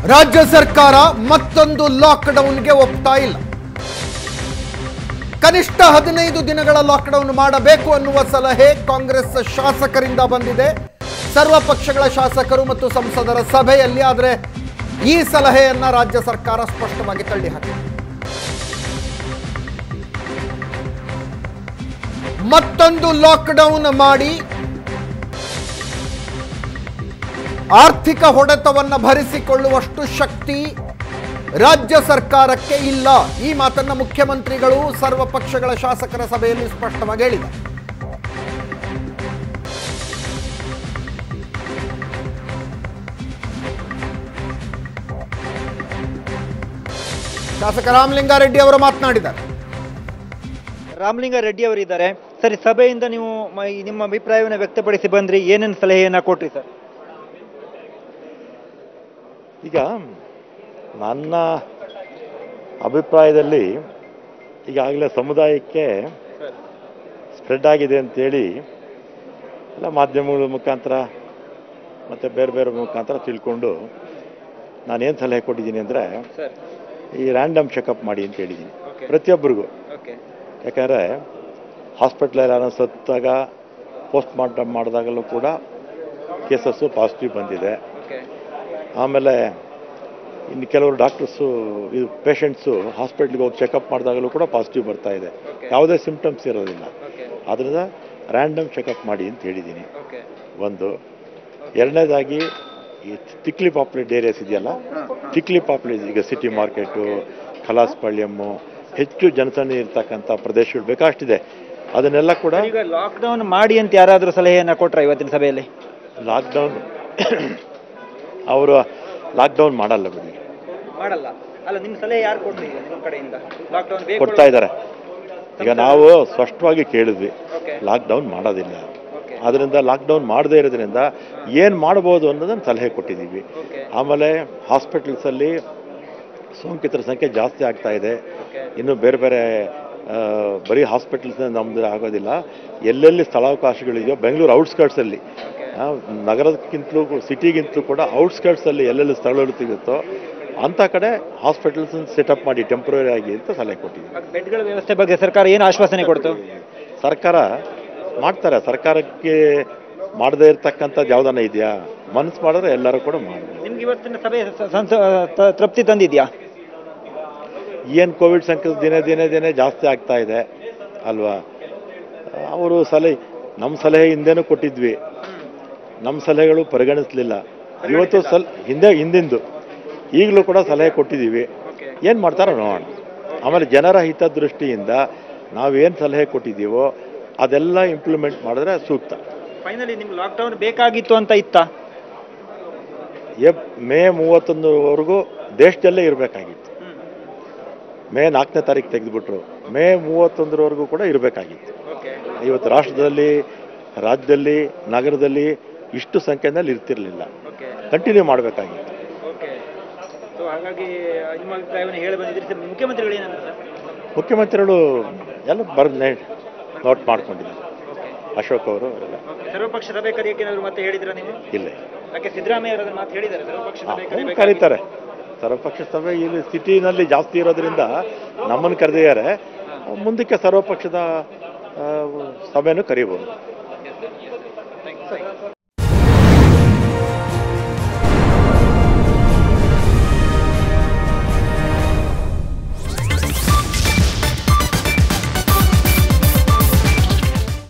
ರಾಜ್ಯ ಸರ್ಕಾರ ಮತ್ತೊಂದು ಲಾಕ್ಡೌನ್ಗೆ ಒಪ್ತಾ ಇಲ್ಲ ಕನಿಷ್ಠ ಹದಿನೈದು ದಿನಗಳ ಲಾಕ್ಡೌನ್ ಮಾಡಬೇಕು ಅನ್ನುವ ಸಲಹೆ ಕಾಂಗ್ರೆಸ್ ಶಾಸಕರಿಂದ ಬಂದಿದೆ ಸರ್ವ ಪಕ್ಷಗಳ ಶಾಸಕರು ಮತ್ತು ಸಂಸದರ ಸಭೆಯಲ್ಲಿ ಆದರೆ ಈ ಸಲಹೆಯನ್ನ ರಾಜ್ಯ ಸರ್ಕಾರ ಸ್ಪಷ್ಟವಾಗಿ ತಳ್ಳಿ ಹಾಕಿದೆ ಮತ್ತೊಂದು ಲಾಕ್ಡೌನ್ ಮಾಡಿ ಆರ್ಥಿಕ ಹೊಡೆತವನ್ನು ಭರಿಸಿಕೊಳ್ಳುವಷ್ಟು ಶಕ್ತಿ ರಾಜ್ಯ ಸರ್ಕಾರಕ್ಕೆ ಇಲ್ಲ ಈ ಮಾತನ್ನ ಮುಖ್ಯಮಂತ್ರಿಗಳು ಸರ್ವ ಪಕ್ಷಗಳ ಶಾಸಕರ ಸಭೆಯಲ್ಲಿ ಸ್ಪಷ್ಟವಾಗಿ ಹೇಳಿದ್ದಾರೆ ಶಾಸಕ ರಾಮಲಿಂಗಾರೆಡ್ಡಿ ಅವರು ಮಾತನಾಡಿದ್ದಾರೆ ರಾಮಲಿಂಗ ರೆಡ್ಡಿ ಅವರಿದ್ದಾರೆ ಸರಿ ಸಭೆಯಿಂದ ನೀವು ಮ- ಈ ನಿಮ್ಮ ಅಭಿಪ್ರಾಯವನ್ನು ವ್ಯಕ್ತಪಡಿಸಿ ಬಂದ್ರಿ ಏನೇನು ಸಲಹೆಯನ್ನ ಕೊಟ್ರಿ ಸರ್ ಈಗ ನನ್ನ ಅಭಿಪ್ರಾಯದಲ್ಲಿ ಈಗಾಗಲೇ ಸಮುದಾಯಕ್ಕೆ ಸ್ಪ್ರೆಡ್ ಆಗಿದೆ ಅಂತೇಳಿ ಎಲ್ಲ ಮಾಧ್ಯಮಗಳ ಮುಖಾಂತರ ಮತ್ತು ಬೇರೆ ಬೇರೆ ಮುಖಾಂತರ ತಿಳ್ಕೊಂಡು ನಾನೇನು ಸಲಹೆ ಕೊಟ್ಟಿದ್ದೀನಿ ಅಂದರೆ ಸರ್ ಈ ರ್ಯಾಂಡಮ್ ಚೆಕಪ್ ಮಾಡಿ ಅಂತ ಹೇಳಿದ್ದೀನಿ Okay. ಪ್ರತಿಯೊಬ್ಬರಿಗೂ ಓಕೆ ಯಾಕಂದರೆ ಹಾಸ್ಪಿಟ್ಲಲ್ಲಿ ಯಾರೋ ಸತ್ತಾಗ ಪೋಸ್ಟ್ ಮಾರ್ಟಮ್ ಮಾಡಿದಾಗಲೂ ಕೂಡ ಕೇಸಸ್ಸು ಪಾಸಿಟಿವ್ ಬಂದಿದೆ ಓಕೆ ಆಮೇಲೆ ಇನ್ನು ಕೆಲವರು ಡಾಕ್ಟರ್ಸು ಇದು ಪೇಷಂಟ್ಸು ಹಾಸ್ಪಿಟ್ಲಿಗೆ ಹೋಗಿ ಚೆಕಪ್ ಮಾಡಿದಾಗಲೂ ಕೂಡ ಪಾಸಿಟಿವ್ ಬರ್ತಾ ಇದೆ Okay. ಯಾವುದೇ ಸಿಂಪ್ಟಮ್ಸ್ ಇರೋದಿಲ್ಲ ಓಕೆ ಆದ್ದರಿಂದ ರ್ಯಾಂಡಮ್ ಚೆಕಪ್ ಮಾಡಿ ಅಂತ ಹೇಳಿದ್ದೀನಿ ಓಕೆ ಒಂದು ಎರಡನೇದಾಗಿ ಈ ತಿಕ್ಲಿ ಪಾಪ್ಯುಲೇಟ್ ಏರಿಯಾಸ್ ಇದೆಯಲ್ಲ ತಿಕ್ಲಿ ಪಾಪ್ಯುಲೇಟ್ ಈಗ ಸಿಟಿ ಮಾರ್ಕೆಟು ಕಲಾಸ್ಪಳ್ಯಮ್ಮು ಹೆಚ್ಚು ಜನಸಂಖ್ಯೆ ಇರ್ತಕ್ಕಂಥ ಪ್ರದೇಶಗಳು ಬೇಕಷ್ಟಿದೆ ಅದನ್ನೆಲ್ಲ ಕೂಡ ಈಗ ಲಾಕ್ಡೌನ್ ಮಾಡಿ ಅಂತ ಯಾರಾದರೂ ಸಲಹೆಯನ್ನ ಕೊಟ್ರ ಇವತ್ತಿನ ಸಭೆಯಲ್ಲಿ ಲಾಕ್ಡೌನ್ ಅವರು ಲಾಕ್ಡೌನ್ ಮಾಡಲ್ಲ ಬಿಡಿ ಮಾಡಲ್ಲ ಅಲ್ಲ ನಿಮ್ಮ ಸಲಹೆ ಯಾರು ಕೊಡ್ರಿ ನಿಮ್ಮ ಕಡೆಯಿಂದ ಲಾಕ್ಡೌನ್ ಕೊಡ್ತಾ ಇದ್ದಾರೆ ಈಗ ನಾವು ಸ್ಪಷ್ಟವಾಗಿ ಕೇಳಿದ್ವಿ ಓಕೆ ಲಾಕ್ಡೌನ್ ಮಾಡೋದಿಲ್ಲ ಓಕೆ ಅದರಿಂದ ಲಾಕ್ಡೌನ್ ಮಾಡದೇ ಇರೋದ್ರಿಂದ ಏನು ಮಾಡ್ಬೋದು ಅನ್ನೋದನ್ನು ಸಲಹೆ ಕೊಟ್ಟಿದ್ದೀವಿ ಓಕೆ ಆಮೇಲೆ ಹಾಸ್ಪಿಟಲ್ಸಲ್ಲಿ ಸೋಂಕಿತರ ಸಂಖ್ಯೆ ಜಾಸ್ತಿ ಆಗ್ತಾ ಇದೆ ಓಕೆ ಇನ್ನು ಬೇರೆ ಬೇರೆ ಆ, ಬರೀ ಹಾಸ್ಪಿಟಲ್ಸ್ ನಮ್ದು ಆಗೋದಿಲ್ಲ ಎಲ್ಲೆಲ್ಲಿ ಸ್ಥಳಾವಕಾಶಗಳಿದೆಯೋ ಬೆಂಗಳೂರು ಔಟ್ಸ್ಕರ್ಟ್ಸಲ್ಲಿ ಆ, ನಗರಕ್ಕಿಂತಲೂ ಸಿಟಿಗಿಂತಲೂ ಕೂಡ ಔಟ್ಸ್ಕರ್ಟ್ಸಲ್ಲಿ ಎಲ್ಲೆಲ್ಲಿ ಸ್ಥಳಗಳು ಸಿಗುತ್ತೋ ಅಂಥ ಕಡೆ ಹಾಸ್ಪಿಟಲ್ಸ್ ಸೆಟಪ್ ಮಾಡಿ ಟೆಂಪ್ರರಿ ಆಗಿ ಅಂತ ಸಲಹೆ ಕೊಟ್ಟಿದ್ದೀವಿ ಬೆಡ್ಗಳ ವ್ಯವಸ್ಥೆ ಬಗ್ಗೆ ಸರ್ಕಾರ ಏನು ಆಶ್ವಾಸನೆ ಕೊಡ್ತು ಸರ್ಕಾರ ಮಾಡ್ತಾರೆ ಸರ್ಕಾರಕ್ಕೆ ಮಾಡದೇ ಇರ್ತಕ್ಕಂಥದ್ದು ಯಾವ್ದಾನ ಇದೆಯಾ ಮನಸ್ಸು ಮಾಡಿದ್ರೆ ಎಲ್ಲರೂ ಕೂಡ ಮಾಡ್ಬೋದು ನಿಮ್ಗೆ ಇವತ್ತಿನ ಸಭೆ ಸ- ಸಂಸ- ತ- ತೃಪ್ತಿ ತಂದಿದ್ಯಾ ಏನು ಕೋವಿಡ್ ಸಂಖ್ಯೆ ದಿನೇ ದಿನೇ ದಿನೇ ಜಾಸ್ತಿ ಆಗ್ತಾ ಇದೆ ಅಲ್ವಾ ಅವರು ಸಲಹೆ ನಮ್ಮ ಸಲಹೆ ಹಿಂದೆನೂ ಕೊಟ್ಟಿದ್ವಿ ನಮ್ಮ ಸಲಹೆಗಳು ಪರಿಗಣಿಸಲಿಲ್ಲ ಇವತ್ತು ಸಲ್ ಹಿಂದೆ ಹಿಂದಿಂದು ಈಗಲೂ ಕೂಡ ಸಲಹೆ ಕೊಟ್ಟಿದ್ದೀವಿ ಓಕೆ ಏನು ಮಾಡ್ತಾರೋ ನೋಡೋಣ ಆಮೇಲೆ ಜನರ ಹಿತದೃಷ್ಟಿಯಿಂದ ನಾವೇನು ಸಲಹೆ ಕೊಟ್ಟಿದ್ದೀವೋ ಅದೆಲ್ಲ ಇಂಪ್ಲಿಮೆಂಟ್ ಮಾಡಿದ್ರೆ ಸೂಕ್ತ ಫೈನಲಿ ನಿಮ್ಗೆ ಲಾಕ್ಡೌನ್ ಬೇಕಾಗಿತ್ತು ಅಂತ ಇತ್ತಾ ಎಪ್ ಮೇ ಮೂವತ್ತೊಂದರವರೆಗೂ ದೇಶದಲ್ಲೇ ಇರಬೇಕಾಗಿತ್ತು ಮೇ ನಾಲ್ಕನೇ ತಾರೀಕು ತೆಗೆದುಬಿಟ್ರು ಮೇ ಮೂವತ್ತೊಂದರವರೆಗೂ ಕೂಡ ಇರಬೇಕಾಗಿತ್ತು ಓಕೆ ಇವತ್ತು ರಾಷ್ಟ್ರದಲ್ಲಿ ರಾಜ್ಯದಲ್ಲಿ ನಗರದಲ್ಲಿ ಇಷ್ಟು ಸಂಖ್ಯೆನಲ್ಲಿ ಇರ್ತಿರ್ಲಿಲ್ಲ ಓಕೆ ಕಂಟಿನ್ಯೂ ಮಾಡಬೇಕಾಗಿತ್ತು ಓಕೆ ಸೊ ಹಾಗಾಗಿ ನಿಮ್ಮ ಅಭಿಪ್ರಾಯವನ್ನು ಹೇಳಿ ಬಂದಿದ್ರಿ ಸರ್ ಮುಖ್ಯಮಂತ್ರಿಗಳು ಏನಂದ್ರೆ ಸರ್ ಮುಖ್ಯಮಂತ್ರಿಗಳು ಎಲ್ಲ ಬರೆದು ನೋಟ್ ಮಾಡ್ಕೊಂಡಿದ್ದಾರೆ ಓಕೆ ಅಶೋಕ್ ಅವರು ಎಲ್ಲ ಓಕೆ ಸರ್ವಪಕ್ಷ ಸಭೆ ಕರೆಯಕ್ಕೆ ಏನಾದ್ರು ಮತ್ತೆ ಹೇಳಿದ್ರ ನೀವು ಇಲ್ಲ ಯಾಕೆ ಸಿದ್ದರಾಮಯ್ಯ ಅವರ ಮಾತು ಹೇಳಿದ್ದಾರೆ ಸರ್ವಪಕ್ಷ ಸಭೆ ಅವ್ರು ಕರೆಯಬೇಕು ಕರೀತಾರೆ ಸರ್ವಪಕ್ಷ ಸಭೆ ಇಲ್ಲಿ ಸಿಟಿನಲ್ಲಿ ಜಾಸ್ತಿ ಇರೋದ್ರಿಂದ ನಮ್ಮನ್ನು ಕರೆದಿದ್ದಾರೆ ಮುಂದಕ್ಕೆ ಸರ್ವಪಕ್ಷದ ಆ, ಸಭೆನೂ ಕರೀಬೋದು